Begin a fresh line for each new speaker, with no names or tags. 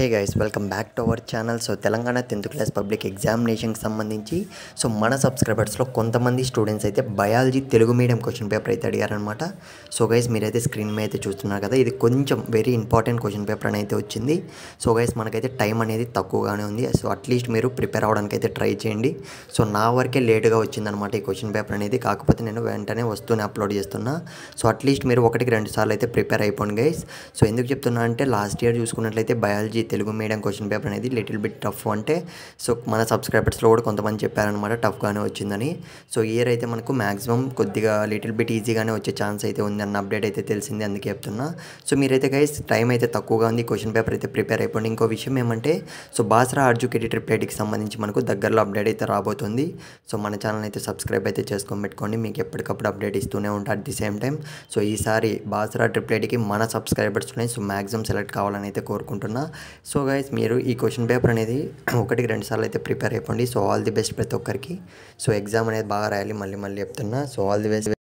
hey guys welcome back to our channel so Telangana tenth class public ఎగ్జామినేషన్కి సంబంధించి so మన సబ్స్క్రైబర్స్లో కొంతమంది స్టూడెంట్స్ అయితే biology Telugu medium question paper అయితే అడిగారనమాట సో గైస్ మీరైతే స్క్రీన్ మీద అయితే చూస్తున్నారు కదా ఇది కొంచెం వెరీ ఇంపార్టెంట్ క్వశ్చన్ పేపర్ అని అయితే వచ్చింది సో గైస్ మనకైతే టైం అనేది తక్కువగానే ఉంది సో అట్లీస్ట్ మీరు ప్రిపేర్ అవ్వడానికి అయితే ట్రై చేయండి సో నా వరకే లేటుగా వచ్చిందనమాట ఈ క్వశ్చన్ పేపర్ అనేది కాకపోతే నేను వెంటనే వస్తూనే అప్లోడ్ చేస్తున్నా సో అట్లీస్ట్ మీరు ఒకటికి రెండు సార్లు అయితే ప్రిపేర్ అయిపోండి గైస్ సో ఎందుకు చెప్తున్నా అంటే లాస్ట్ ఇయర్ చూసుకున్నట్లయితే biology Telugu medium question paper అనేది లిటిల్ బిట్ టఫ్ అంటే సో మన సబ్స్క్రైబర్స్లో కూడా కొంతమంది చెప్పారనమాట టఫ్గానే వచ్చిందని సో ఇయర్ అయితే మనకు మ్యాక్సిమం కొద్దిగా లిటిల్ బిట్ ఈజీగానే వచ్చే ఛాన్స్ అయితే ఉంది అన్న అప్డేట్ అయితే తెలిసింది అందుకే చెప్తున్నా సో మీరైతే గైస్ టైం అయితే తక్కువగా ఉంది క్వశ్చన్ పేపర్ అయితే ప్రిపేర్ అయిపోండి ఇంకో విషయం ఏమంటే సో బాసరా ఆర్జుకేటి ట్రిప్లెట్కి సంబంధించి మనకు దగ్గరలో అప్డేట్ అయితే రాబోతుంది సో మన ఛానల్ అయితే సబ్స్క్రైబ్ అయితే చేసుకొని పెట్టుకోండి మీకు ఎప్పటికప్పుడు అప్డేట్ ఇస్తూనే ఉంటారు at the same time so ఈసారి బాసరా ట్రిప్లెట్కి మన సబ్స్క్రైబర్స్ ఉన్నాయి సో మ్యాక్సిమం సెలెక్ట్ కావాలని అయితే కోరుకుంటున్నా సో గైస్ మీరు ఈ క్వశ్చన్ పేపర్ అనేది ఒకటికి రెండు సార్లు అయితే ప్రిపేర్ అయిపోండి సో ఆల్ ది బెస్ట్ ప్రతి ఒక్కరికి సో ఎగ్జామ్ అనేది బాగా రాయాలి మళ్ళీ మళ్ళీ చెప్తున్నా సో ఆల్ ది బెస్ట్